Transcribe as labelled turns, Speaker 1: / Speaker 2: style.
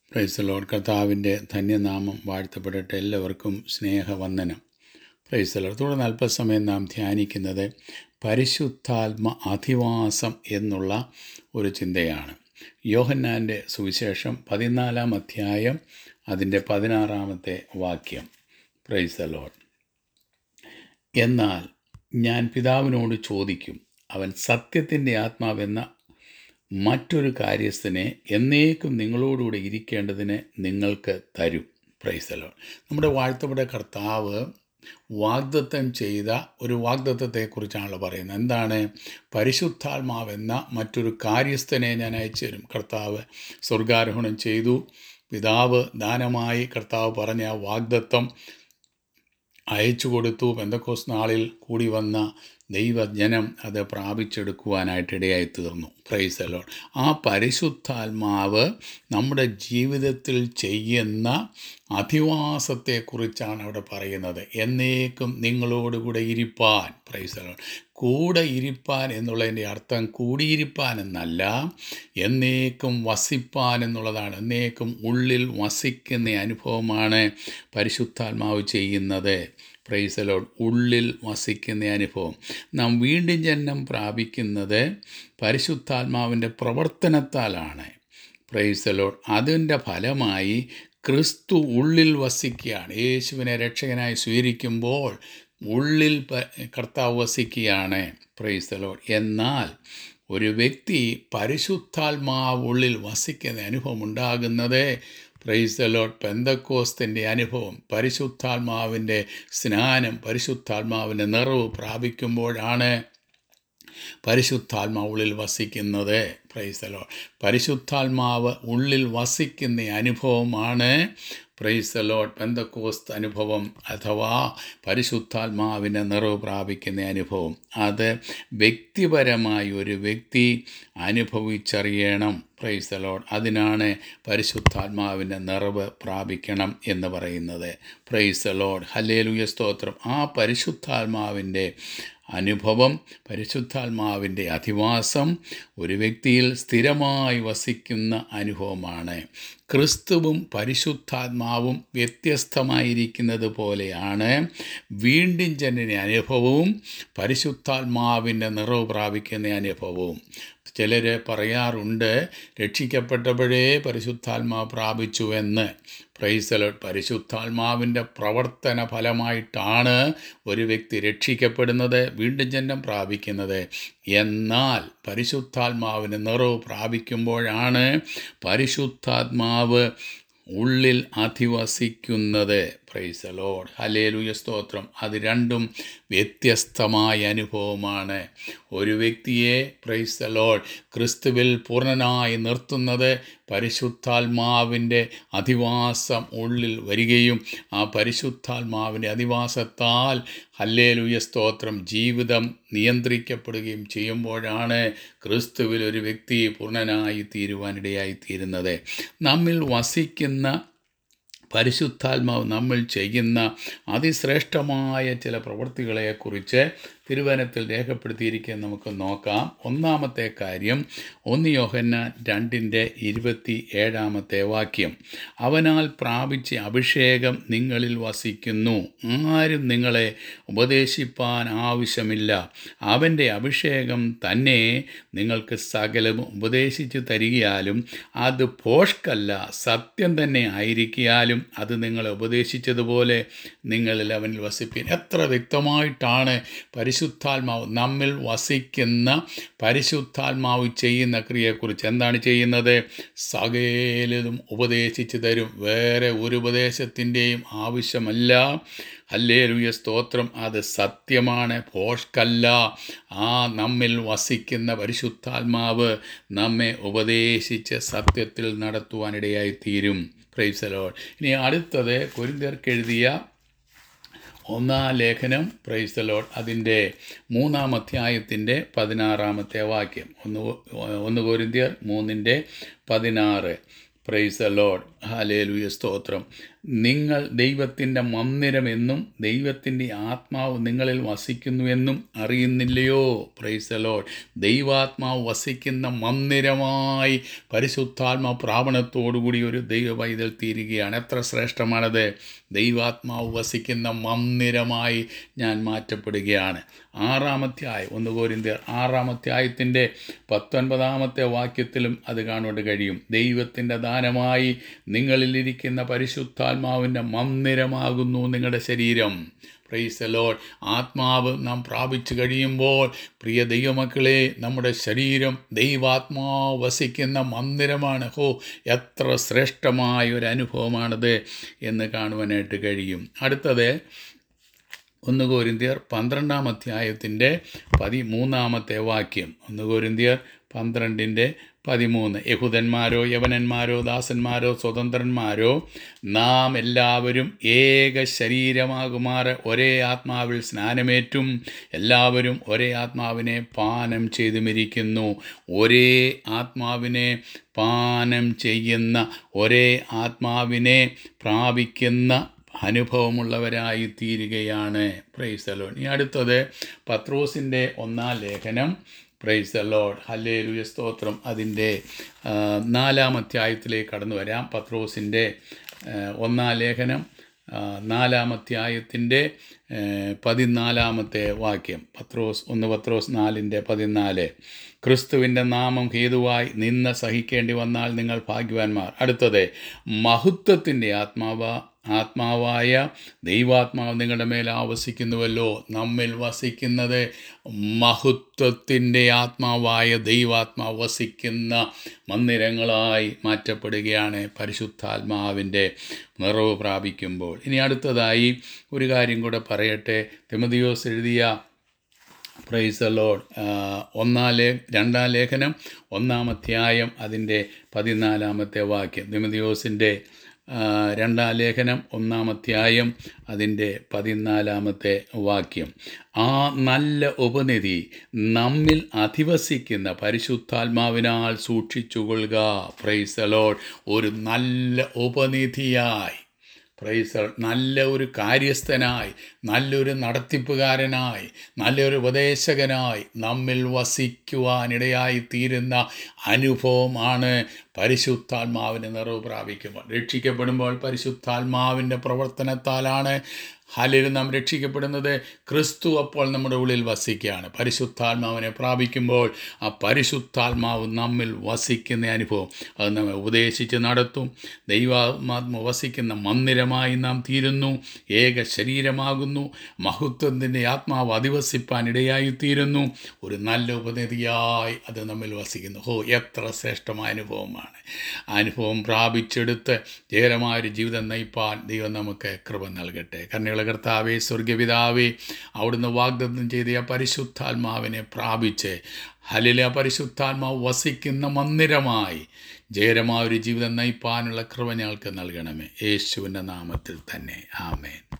Speaker 1: price load കർത്താവിൻ്റെ ധന്യനാമം വാഴ്ത്തപ്പെടട്ടെ എല്ലാവർക്കും സ്നേഹവന്ദനം പ്രൈസ് ലോഡ് തുടർന്ന് അല്പസമയം നാം ധ്യാനിക്കുന്നത് പരിശുദ്ധാത്മ അധിവാസം എന്നുള്ള ഒരു ചിന്തയാണ് യോഹന്നാൻ്റെ സുവിശേഷം പതിനാലാം അധ്യായം അതിൻ്റെ പതിനാറാമത്തെ വാക്യം പ്രൈസ് ലോഡ് എന്നാൽ ഞാൻ പിതാവിനോട് ചോദിക്കും അവൻ സത്യത്തിൻ്റെ ആത്മാവെന്ന മറ്റൊരു കാര്യസ്ഥനെ എന്നേക്കും നിങ്ങളോടുകൂടെ ഇരിക്കേണ്ടതിന് നിങ്ങൾക്ക് തരും പ്രൈസലോ നമ്മുടെ വാഴ്ത്തപ്പെട്ട കർത്താവ് വാഗ്ദത്തം ചെയ്ത ഒരു വാഗ്ദത്തത്തെക്കുറിച്ചാണല്ലോ പറയുന്നത് എന്താണ് പരിശുദ്ധാത്മാവെന്ന മറ്റൊരു കാര്യസ്ഥനെ ഞാൻ അയച്ചു തരും കർത്താവ് സ്വർഗാരോഹണം ചെയ്തു പിതാവ് ദാനമായി കർത്താവ് പറഞ്ഞ ആ വാഗ്ദത്തം അയച്ചു കൊടുത്തു പെന്തക്കോസ് നാളിൽ കൂടി വന്ന ദൈവജനം അത് പ്രാപിച്ചെടുക്കുവാനായിട്ട് ഇടയായി തീർന്നു പ്രൈസ് അലോൺ ആ പരിശുദ്ധാത്മാവ് നമ്മുടെ ജീവിതത്തിൽ ചെയ്യുന്ന അധിവാസത്തെക്കുറിച്ചാണ് അവിടെ പറയുന്നത് എന്നേക്കും നിങ്ങളോടുകൂടെ ഇരിപ്പാൻ പ്രൈസ് അലോൺ കൂടെ ഇരിപ്പാൻ എന്നുള്ളതിൻ്റെ അർത്ഥം കൂടിയിരിപ്പാൻ എന്നല്ല എന്നേക്കും വസിപ്പാൻ എന്നുള്ളതാണ് എന്നേക്കും ഉള്ളിൽ വസിക്കുന്ന അനുഭവമാണ് പരിശുദ്ധാത്മാവ് ചെയ്യുന്നത് പ്രൈസലോഡ് ഉള്ളിൽ വസിക്കുന്ന അനുഭവം നാം വീണ്ടും ജന്മം പ്രാപിക്കുന്നത് പരിശുദ്ധാത്മാവിൻ്റെ പ്രവർത്തനത്താലാണ് പ്രൈസലോഡ് അതിൻ്റെ ഫലമായി ക്രിസ്തു ഉള്ളിൽ വസിക്കുകയാണ് യേശുവിനെ രക്ഷകനായി സ്വീകരിക്കുമ്പോൾ ഉള്ളിൽ കർത്താവ് വസിക്കുകയാണ് പ്രൈസലോഡ് എന്നാൽ ഒരു വ്യക്തി പരിശുദ്ധാത്മാവ് ഉള്ളിൽ വസിക്കുന്ന അനുഭവം ഉണ്ടാകുന്നത് പ്രൈസ് ലോഡ് പെന്തക്കോസ്തിൻ്റെ അനുഭവം പരിശുദ്ധാത്മാവിൻ്റെ സ്നാനം പരിശുദ്ധാത്മാവിൻ്റെ നിറവ് പ്രാപിക്കുമ്പോഴാണ് പരിശുദ്ധാത്മാവ് ഉള്ളിൽ വസിക്കുന്നത് പ്രൈസലോ പരിശുദ്ധാത്മാവ് ഉള്ളിൽ വസിക്കുന്ന അനുഭവമാണ് പ്രൈസലോട്ട് പെന്തക്കോസ്ത് അനുഭവം അഥവാ പരിശുദ്ധാത്മാവിൻ്റെ നിറവ് പ്രാപിക്കുന്ന അനുഭവം അത് വ്യക്തിപരമായി ഒരു വ്യക്തി അനുഭവിച്ചറിയണം പ്രൈസലോട്ട് അതിനാണ് പരിശുദ്ധാത്മാവിൻ്റെ നിറവ് പ്രാപിക്കണം എന്ന് പറയുന്നത് പ്രൈസലോഡ് ഹല്ലേലുയ സ്തോത്രം ആ പരിശുദ്ധാത്മാവിൻ്റെ അനുഭവം പരിശുദ്ധാത്മാവിൻ്റെ അധിവാസം ഒരു വ്യക്തിയിൽ സ്ഥിരമായി വസിക്കുന്ന അനുഭവമാണ് ക്രിസ്തുവും പരിശുദ്ധാത്മാവും വ്യത്യസ്തമായിരിക്കുന്നത് പോലെയാണ് വീണ്ടും ജനന അനുഭവവും പരിശുദ്ധാത്മാവിൻ്റെ നിറവ് പ്രാപിക്കുന്ന അനുഭവവും ചിലർ പറയാറുണ്ട് രക്ഷിക്കപ്പെട്ടപ്പോഴേ പരിശുദ്ധാത്മാവ് പ്രാപിച്ചുവെന്ന് പ്രൈസല പരിശുദ്ധാത്മാവിൻ്റെ പ്രവർത്തന ഫലമായിട്ടാണ് ഒരു വ്യക്തി രക്ഷിക്കപ്പെടുന്നത് വീണ്ടും ജന്മം പ്രാപിക്കുന്നത് എന്നാൽ പരിശുദ്ധാത്മാവിന് നിറവ് പ്രാപിക്കുമ്പോഴാണ് പരിശുദ്ധാത്മാവ് ഉള്ളിൽ അധിവസിക്കുന്നത് പ്രൈസ് ലോഡ് ഹലേലുയ സ്തോത്രം അത് രണ്ടും വ്യത്യസ്തമായ അനുഭവമാണ് ഒരു വ്യക്തിയെ പ്രൈസ് ലോഡ് ക്രിസ്തുവിൽ പൂർണ്ണനായി നിർത്തുന്നത് പരിശുദ്ധാത്മാവിൻ്റെ അധിവാസം ഉള്ളിൽ വരികയും ആ പരിശുദ്ധാത്മാവിൻ്റെ അധിവാസത്താൽ ഹല്ലേലുയ സ്തോത്രം ജീവിതം നിയന്ത്രിക്കപ്പെടുകയും ചെയ്യുമ്പോഴാണ് ക്രിസ്തുവിൽ ഒരു വ്യക്തി പൂർണ്ണനായി തീരുവാനിടയായി തീരുന്നത് നമ്മിൽ വസിക്കുന്ന പരിശുദ്ധാത്മാവ് നമ്മൾ ചെയ്യുന്ന അതിശ്രേഷ്ഠമായ ചില പ്രവൃത്തികളെക്കുറിച്ച് തിരുവനത്തിൽ രേഖപ്പെടുത്തിയിരിക്കാൻ നമുക്ക് നോക്കാം ഒന്നാമത്തെ കാര്യം ഒന്ന് യോഹന്ന രണ്ടിൻ്റെ ഇരുപത്തി ഏഴാമത്തെ വാക്യം അവനാൽ പ്രാപിച്ച അഭിഷേകം നിങ്ങളിൽ വസിക്കുന്നു ആരും നിങ്ങളെ ഉപദേശിപ്പാൻ ആവശ്യമില്ല അവൻ്റെ അഭിഷേകം തന്നെ നിങ്ങൾക്ക് സകലം ഉപദേശിച്ചു തരികയാലും അത് പോഷ്കല്ല സത്യം തന്നെ ആയിരിക്കാലും അത് നിങ്ങളെ ഉപദേശിച്ചതുപോലെ നിങ്ങളിൽ അവനിൽ വസിപ്പിൻ എത്ര വ്യക്തമായിട്ടാണ് പരിശുദ്ധാത്മാവ് നമ്മിൽ വസിക്കുന്ന പരിശുദ്ധാത്മാവ് ചെയ്യുന്ന ക്രിയയെക്കുറിച്ച് എന്താണ് ചെയ്യുന്നത് സകലതും ഉപദേശിച്ചു തരും വേറെ ഒരു ഉപദേശത്തിൻ്റെയും ആവശ്യമല്ല ഹല്ലേലുയ സ്തോത്രം അത് സത്യമാണ് പോഷ്കല്ല ആ നമ്മിൽ വസിക്കുന്ന പരിശുദ്ധാത്മാവ് നമ്മെ ഉപദേശിച്ച് സത്യത്തിൽ നടത്തുവാനിടയായി തീരും പ്രൈസലോൾ ഇനി അടുത്തത് കൊരിന്തിയർക്കെഴുതിയ ഒന്നാം ലേഖനം പ്രൈസലോട്ട് അതിൻ്റെ മൂന്നാം അധ്യായത്തിൻ്റെ പതിനാറാമത്തെ വാക്യം ഒന്ന് ഒന്ന് കോരിന്ത്യർ മൂന്നിൻ്റെ പതിനാറ് പ്രൈസ് ലോഡ് ഹാലേലുയ സ്തോത്രം നിങ്ങൾ ദൈവത്തിൻ്റെ മന്ദിരമെന്നും ദൈവത്തിൻ്റെ ആത്മാവ് നിങ്ങളിൽ വസിക്കുന്നുവെന്നും അറിയുന്നില്ലയോ പ്രൈസലോൾ ദൈവാത്മാവ് വസിക്കുന്ന മന്ദിരമായി പരിശുദ്ധാത്മ പ്രാപണത്തോടുകൂടി ഒരു ദൈവ പൈതൽ തീരുകയാണ് എത്ര ശ്രേഷ്ഠമാണത് ദൈവാത്മാവ് വസിക്കുന്ന മന്ദിരമായി ഞാൻ മാറ്റപ്പെടുകയാണ് ആറാമധ്യായം ഒന്ന് കോരിന്ത്യർ ആറാമധ്യായത്തിൻ്റെ പത്തൊൻപതാമത്തെ വാക്യത്തിലും അത് കാണുവാൻ കഴിയും ദൈവത്തിൻ്റെ ദാനമായി നിങ്ങളിലിരിക്കുന്ന പരിശുദ്ധാത്മാവിൻ്റെ മന്ദിരമാകുന്നു നിങ്ങളുടെ ശരീരം പ്രൈസ് ലോഡ് ആത്മാവ് നാം പ്രാപിച്ചു കഴിയുമ്പോൾ പ്രിയ ദൈവമക്കളെ നമ്മുടെ ശരീരം ദൈവാത്മാവ് വസിക്കുന്ന മന്ദിരമാണ് ഹോ എത്ര ശ്രേഷ്ഠമായ ഒരു അനുഭവമാണത് എന്ന് കാണുവാനായിട്ട് കഴിയും അടുത്തത് ഒന്ന് കോരിന്ത്യർ പന്ത്രണ്ടാം അധ്യായത്തിൻ്റെ പതിമൂന്നാമത്തെ വാക്യം ഒന്ന് കോരിന്ത്യർ പന്ത്രണ്ടിൻ്റെ പതിമൂന്ന് യഹൂദന്മാരോ യവനന്മാരോ ദാസന്മാരോ സ്വതന്ത്രന്മാരോ നാം എല്ലാവരും ഏക ശരീരമാകുമാറ് ഒരേ ആത്മാവിൽ സ്നാനമേറ്റും എല്ലാവരും ഒരേ ആത്മാവിനെ പാനം ചെയ്തുമിരിക്കുന്നു ഒരേ ആത്മാവിനെ പാനം ചെയ്യുന്ന ഒരേ ആത്മാവിനെ പ്രാപിക്കുന്ന അനുഭവമുള്ളവരായി തീരുകയാണ് പ്രൈസ് അലോൺ ഇനി അടുത്തത് പത്രോസിൻ്റെ ഒന്നാം ലേഖനം പ്രൈസ് ദ ലോഡ് ഹല്ലേലൂയ സ്തോത്രം അതിൻ്റെ ആ, നാലാം അധ്യായത്തിലേക്ക് കടന്നു വരാം പത്രോസിൻ്റെ ആ, ഒന്നാം ലേഖനം ആ, നാലാം അധ്യായത്തിൻ്റെ ആ, പതിനാലാമത്തെ വാക്യം പത്രോസ് ഒന്ന് പത്രോസ് നാലിൻ്റെ പതിനാല് ക്രിസ്തുവിൻ്റെ നാമം ഹേതുവായി നിന്ന സഹിക്കേണ്ടി വന്നാൽ നിങ്ങൾ ഭാഗ്യവാന്മാർ അടുത്തത് മഹത്വത്തിൻ്റെ ആത്മാവ ആത്മാവായ ദൈവാത്മാവ് നിങ്ങളുടെ മേൽ ആവസിക്കുന്നുവല്ലോ നമ്മിൽ വസിക്കുന്നത് മഹത്വത്തിൻ്റെ ആത്മാവായ ദൈവാത്മാവ് വസിക്കുന്ന മന്ദിരങ്ങളായി മാറ്റപ്പെടുകയാണ് പരിശുദ്ധാത്മാവിൻ്റെ നിറവ് പ്രാപിക്കുമ്പോൾ ഇനി അടുത്തതായി ഒരു കാര്യം കൂടെ പറയട്ടെ തിമതിയോസ് എഴുതിയ പ്രൈസ് ലോഡ് ഒന്നാം ലേ രണ്ടാം ലേഖനം ഒന്നാം അധ്യായം അതിൻ്റെ പതിനാലാമത്തെ വാക്യം ദിമതിയോസിൻ്റെ രണ്ടാം ലേഖനം ഒന്നാം അധ്യായം അതിൻ്റെ പതിനാലാമത്തെ വാക്യം ആ നല്ല ഉപനിധി നമ്മിൽ അധിവസിക്കുന്ന പരിശുദ്ധാത്മാവിനാൽ സൂക്ഷിച്ചുകൊള്ളുക പ്രൈസ് ലോഡ് ഒരു നല്ല ഉപനിധിയായി പ്രൈസ് നല്ല ഒരു കാര്യസ്ഥനായി നല്ലൊരു നടത്തിപ്പുകാരനായി നല്ലൊരു ഉപദേശകനായി നമ്മിൽ വസിക്കുവാനിടയായി തീരുന്ന അനുഭവമാണ് പരിശുദ്ധാത്മാവിന് നിറവ് പ്രാപിക്കുമ്പോൾ രക്ഷിക്കപ്പെടുമ്പോൾ പരിശുദ്ധാത്മാവിൻ്റെ പ്രവർത്തനത്താലാണ് ഹലിൽ നാം രക്ഷിക്കപ്പെടുന്നത് ക്രിസ്തു അപ്പോൾ നമ്മുടെ ഉള്ളിൽ വസിക്കുകയാണ് പരിശുദ്ധാത്മാവിനെ പ്രാപിക്കുമ്പോൾ ആ പരിശുദ്ധാത്മാവ് നമ്മിൽ വസിക്കുന്ന അനുഭവം അത് നമ്മെ ഉപദേശിച്ച് നടത്തും ദൈവാത്മാത്മ വസിക്കുന്ന മന്ദിരമായി നാം തീരുന്നു ഏക ശരീരമാകുന്നു മഹത്വത്തിൻ്റെ ആത്മാവ് അധിവസിപ്പാൻ ഇടയായി തീരുന്നു ഒരു നല്ല ഉപനിധിയായി അത് നമ്മിൽ വസിക്കുന്നു ഹോ എത്ര ശ്രേഷ്ഠമായ അനുഭവമാണ് ആ അനുഭവം പ്രാപിച്ചെടുത്ത് ജയകരമായൊരു ജീവിതം നയിപ്പാൻ ദൈവം നമുക്ക് കൃപ നൽകട്ടെ കർണികള കർത്താവേ സ്വർഗപിതാവേ അവിടുന്ന് വാഗ്ദത്തം ചെയ്ത ആ പരിശുദ്ധാത്മാവിനെ പ്രാപിച്ച് ഹലിലെ ആ പരിശുദ്ധാത്മാവ് വസിക്കുന്ന മന്ദിരമായി ജയകരമായ ഒരു ജീവിതം നയിപ്പാനുള്ള കൃപ ഞങ്ങൾക്ക് നൽകണമേ യേശുവിൻ്റെ നാമത്തിൽ തന്നെ ആമേൻ